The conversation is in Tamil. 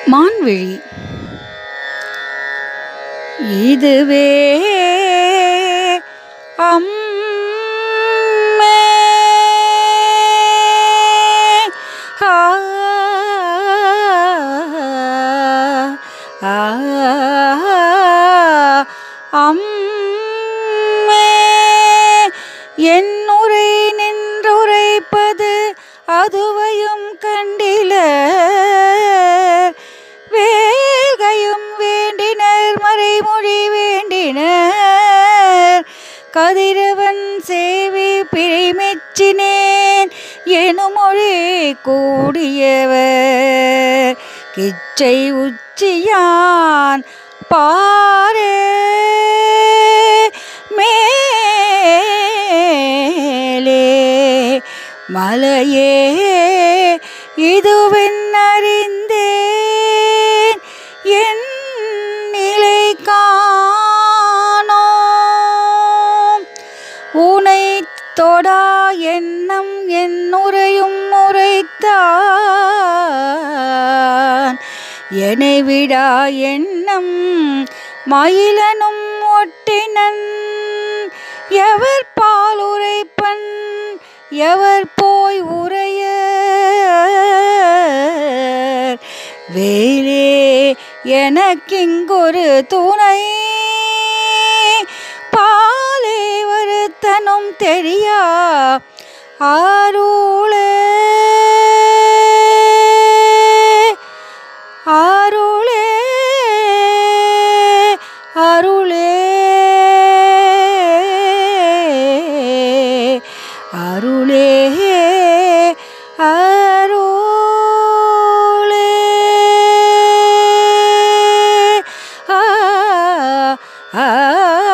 மான்விழி இதுவே அம்மே ஆ ஆ அம்மே என்னுரை நின்றுரைப்பது அதுவையும் கண்டில வேல்கையும் வேண்டினர் மறைமொழி வேண்டினர் கதிரவன் சேவி பிழைமெச்சினேன் எனுமொழி கூடியவர் கிச்சை உச்சியான் பாரே மேலே மலையே இதுவென் அறிந்தேன் என் நிலை காணோம் உனை தொடா எண்ணம் என் உரையும் உரைத்தான் என்னை விடா எண்ணம் மயிலனும் ஒட்டினன் எவர் பால் உரைப்பன் எவர் போய் உரைய வேலே எனக்கிங்கொரு துணை பாலே வருத்தனும் தெரியா ஆருளே அருளே அருளே அருளே அருளே ஆ ஆ